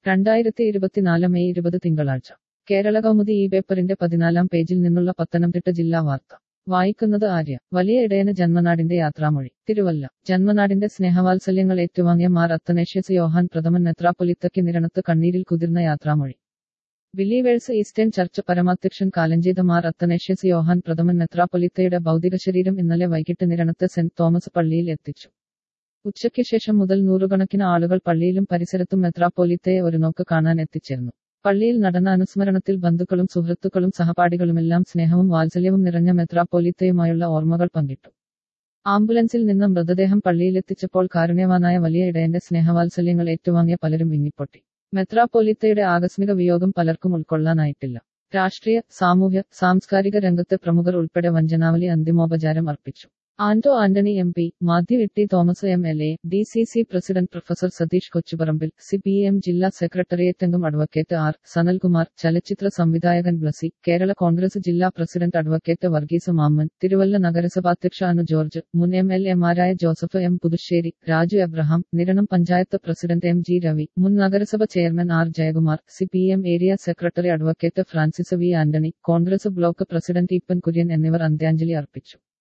രണ്ടായിരത്തി ഇരുപത്തിനാല് മെയ് ഇരുപത് തിങ്കളാഴ്ച കേരള കൗമുദി ഈ പേപ്പറിന്റെ പതിനാലാം പേജിൽ നിന്നുള്ള പത്തനംതിട്ട ജില്ലാ വാർത്ത വായിക്കുന്നത് ആര്യ വലിയ ഇടയന് ജന്മനാടിന്റെ യാത്രാമൊഴി തിരുവല്ല ജന്മനാടിന്റെ സ്നേഹവാത്സല്യങ്ങൾ ഏറ്റുവാങ്ങിയ മാർ അത്തനേഷ്യസ് യോഹാൻ പ്രഥമൻ മെത്രാപ്പൊലിത്തയ്ക്ക് നിരണത്ത് കണ്ണീരിൽ കുതിർന്ന യാത്രാമൊഴി ബിലീവേഴ്സ് ഈസ്റ്റേൺ ചർച്ച് പരമാധ്യക്ഷൻ കാലഞ്ചേത മാർ അത്തനേഷ്യസ് യോഹാൻ പ്രഥമൻ മെത്രാപ്പൊലിത്തയുടെ ഭൗതിക ശരീരം ഇന്നലെ വൈകിട്ട് നിരണത്ത് സെന്റ് തോമസ് പള്ളിയിൽ എത്തിച്ചു ഉച്ചയ്ക്ക് ശേഷം മുതൽ നൂറുകണക്കിന് ആളുകൾ പള്ളിയിലും പരിസരത്തും മെത്രാപ്പൊലിത്തയെ ഒരു നോക്ക് കാണാൻ എത്തിച്ചേർന്നു പള്ളിയിൽ നടന്ന അനുസ്മരണത്തിൽ ബന്ധുക്കളും സുഹൃത്തുക്കളും സഹപാഠികളുമെല്ലാം സ്നേഹവും വാത്സല്യവും നിറഞ്ഞ മെത്രാപ്പൊലിത്തയുമായുള്ള ഓർമ്മകൾ പങ്കിട്ടു ആംബുലൻസിൽ നിന്ന് മൃതദേഹം പള്ളിയിലെത്തിച്ചപ്പോൾ കാരുണ്യവാനായ വലിയ ഇടയന്റെ സ്നേഹവാത്സല്യങ്ങൾ ഏറ്റുവാങ്ങിയ പലരും വിങ്ങിപ്പൊട്ടി മെത്രാപ്പൊലിത്തയുടെ ആകസ്മിക വിയോഗം പലർക്കും ഉൾക്കൊള്ളാനായിട്ടില്ല രാഷ്ട്രീയ സാമൂഹ്യ സാംസ്കാരിക രംഗത്തെ പ്രമുഖർ ഉൾപ്പെടെ വഞ്ചനാവലി അന്തിമോപചാരം അർപ്പിച്ചു ആന്റോ ആന്റണി എം പി മാത്യു ഇട്ടി Thomas M L A D C C president professor Satheesh Kochuparambil C P M ജില്ലാ സെക്രട്ടേറിയറ്റ് അംഗം അഡ്വക്കേറ്റ് ആർ സനൽകുമാർ ചലച്ചിത്ര സംവിധായകൻ ബ്ലസി കേരള കോൺഗ്രസ് ജില്ലാ പ്രസിഡന്റ് അഡ്വക്കേറ്റ് വർഗീസ് മാമ്മൻ തിരുവല്ല നഗരസഭാധ്യക്ഷ അനു ജോർജ് മുൻ എം എൽ എമാരായ Joseph M Puthussery Raju Abraham Niranam panchayat president M G Ravi മുൻ നഗരസഭ chairman R Jayakumar C P M area secretary advocate Francis V Antony Congress block president Eapen Kurian എന്നിവർ അന്ത്യാഞ്ജലി അർപ്പിച്ചു